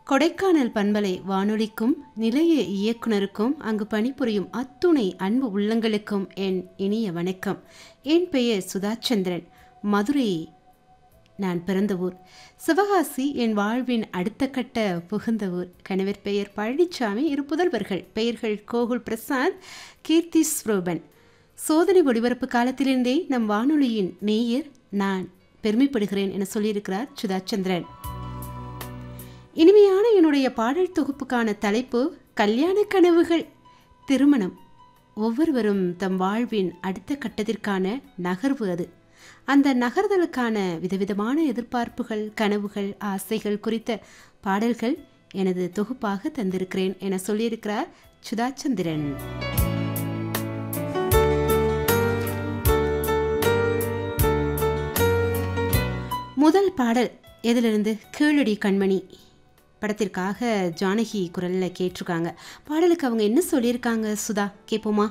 கொடைக்கானல் பண்பலை வானொலிக்கும் நிலைய இயக்குனருக்கும் அங்கு பணிபுரியும் அத்துணை அன்பு உள்ளங்களுக்கும் என் இனிய வணக்கம் என் பெயர் சுதாச்சந்திரன் மதுரை நான் பிறந்த ஊர் சிவகாசி என் வாழ்வின் அடுத்த கட்ட புகுந்த ஊர் கணவர் பெயர் பழனிசாமி இரு புதல்வர்கள் பெயர்கள் கோகுல் பிரசாத் கீர்த்தி ஸ்ரூபன் சோதனை ஒளிபரப்பு காலத்திலிருந்தே நம் வானொலியின் நேயர் நான் பெருமைப்படுகிறேன் என சொல்லியிருக்கிறார் சுதாச்சந்திரன் இனிமையான என்னுடைய பாடல் தொகுப்புக்கான தலைப்பு கல்யாண கனவுகள் திருமணம் ஒவ்வொருவரும் தம் வாழ்வின் அடுத்த கட்டத்திற்கான நகர்வு அது அந்த நகர்தலுக்கான விதவிதமான எதிர்பார்ப்புகள் கனவுகள் ஆசைகள் குறித்த பாடல்கள் எனது தொகுப்பாக தந்திருக்கிறேன் என சொல்லியிருக்கிறார் சுதாச்சந்திரன் முதல் பாடல் எதிலிருந்து கீழடி கண்மணி படத்திற்காக ஜானகி குரலில் கேட்டிருக்காங்க பாடலுக்கு அவங்க என்ன சொல்லியிருக்காங்க சுதா கேட்போமா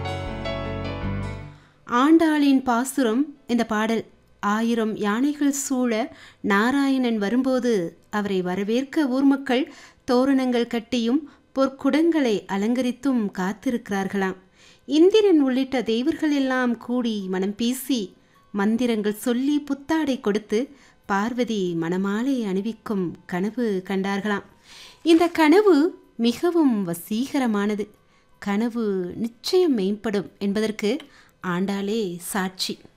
ஆண்டாளின் பாசுரம் இந்த பாடல் ஆயிரம் யானைகள் சூழ நாராயணன் வரும்போது அவரை வரவேற்க ஊர் மக்கள் தோரணங்கள் கட்டியும் பொற்குடங்களை அலங்கரித்தும் காத்திருக்கிறார்களாம் இந்திரன் உள்ளிட்ட தெய்வர்கள் எல்லாம் கூடி மனம் பேசி மந்திரங்கள் சொல்லி புத்தாடை கொடுத்து பார்வதி மணமாலை அணிவிக்கும் கனவு கண்டார்களாம் இந்த கனவு மிகவும் வசீகரமானது கனவு நிச்சயம் மேம்படும் என்பதற்கு ஆண்டாளே சாட்சி